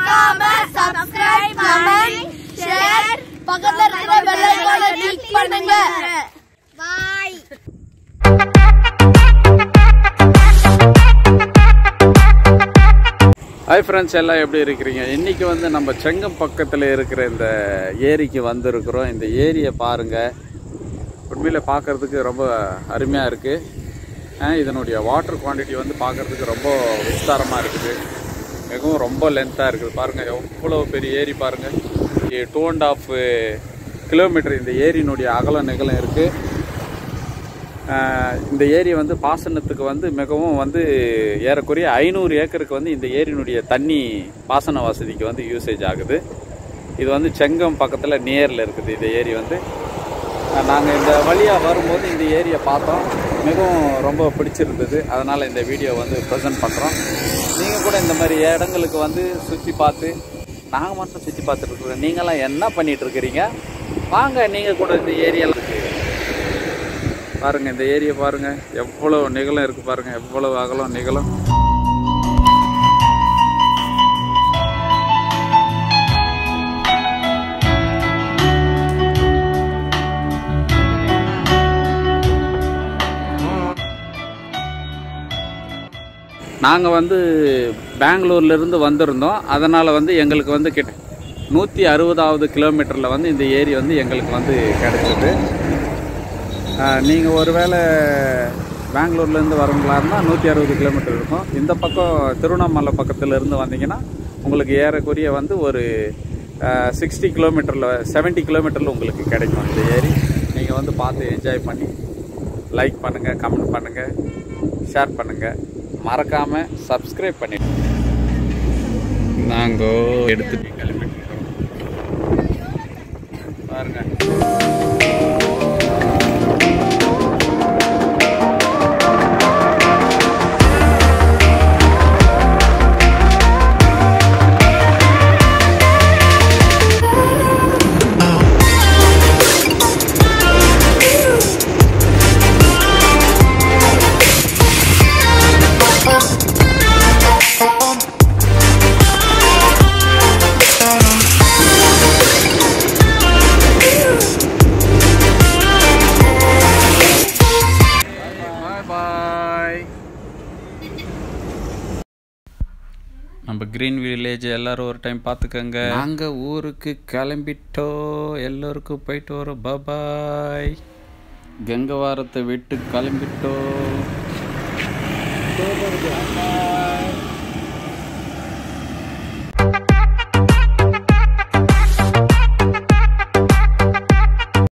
மறக்காம subscribe comment share பக்கத்துல இருக்கிற பெல் ஐகானை கிளிக் பண்ணுங்க பாய் ஹாய் ஃப்ரெண்ட்ஸ் எல்லாம் எப்படி இருக்கிறீங்க இன்றைக்கி வந்து நம்ம செங்கம் பக்கத்தில் இருக்கிற இந்த ஏரிக்கு வந்திருக்கிறோம் இந்த ஏரியை பாருங்கள் உண்மையில் பார்க்குறதுக்கு ரொம்ப அருமையாக இருக்குது இதனுடைய வாட்டர் குவான்டிட்டி வந்து பார்க்குறதுக்கு ரொம்ப விஸ்தாரமாக இருக்குது மிகவும் ரொம்ப லென்த்தாக இருக்குது பாருங்கள் எவ்வளோ பெரிய ஏரி பாருங்கள் டூ அண்ட் ஆஃப் கிலோமீட்டர் இந்த ஏரியினுடைய அகலம் நிகலம் இருக்குது ஆஹ் இந்த ஏரி வந்து பாசனத்துக்கு வந்து மிகவும் வந்து ஏறக்குறைய ஐநூறு ஏக்கருக்கு வந்து இந்த ஏரியினுடைய தண்ணி பாசன வசதிக்கு வந்து யூசேஜ் ஆகுது இது வந்து செங்கம் பக்கத்தில் நியரில் இருக்குது இந்த ஏரி வந்து நாங்கள் இந்த வழியாக வரும்போது இந்த ஏரியை பார்த்தோம் மிகவும் ரொம்ப பிடிச்சிருந்தது அதனால் இந்த வீடியோ வந்து ப்ரெசென்ட் பண்ணுறோம் நீங்கள் கூட இந்த மாதிரி இடங்களுக்கு வந்து சுற்றி பார்த்து நாங்கள் மட்டும் சுற்றி பார்த்துட்டு இருக்கிறோம் நீங்களாம் என்ன பண்ணிட்டு இருக்கிறீங்க வாங்க நீங்கள் கூட இந்த ஏரியாவில் இருக்குது பாருங்க இந்த ஏரியா பாருங்க எவ்வளவு நிகழம் இருக்கு பாருங்க எவ்வளவு அகலம் நிகழம் நாங்கள் வந்து பெங்களூர்ல இருந்து வந்திருந்தோம் அதனால் வந்து எங்களுக்கு வந்து கிட்ட நூற்றி அறுபதாவது கிலோமீட்டரில் வந்து இந்த ஏரி வந்து எங்களுக்கு வந்து கிடைச்சது நீங்கள் ஒருவேளை பெங்களூர்லேருந்து வரவங்களா இருந்தால் நூற்றி அறுபது கிலோமீட்டர் இருக்கும் இந்த பக்கம் திருவண்ணாமலை பக்கத்தில் இருந்து வந்தீங்கன்னா உங்களுக்கு ஏறக்குறைய வந்து ஒரு சிக்ஸ்டி கிலோமீட்டரில் 70 கிலோமீட்டரில் உங்களுக்கு கிடைக்கும் இந்த ஏரி நீங்கள் வந்து பார்த்து என்ஜாய் பண்ணி லைக் பண்ணுங்கள் கமெண்ட் பண்ணுங்கள் ஷேர் பண்ணுங்கள் மறக்காமல் சப்ஸ்கிரைப் பண்ணிடுங்க நாங்கள் எடுத்துட்டு கிளம்பிட்டு பாருங்கள் பாய் பாய் நம்ம கிரீன் வில்லேஜ் எல்லாரும் ஒரு டைம் பார்த்துக்கோங்க நாங்கள் ஊருக்கு கிளம்பிட்டோம் எல்லோருக்கும் போயிட்டு வரோம் பபாய் கங்கவாரத்தை விட்டு கிளம்பிட்டோம் Bye.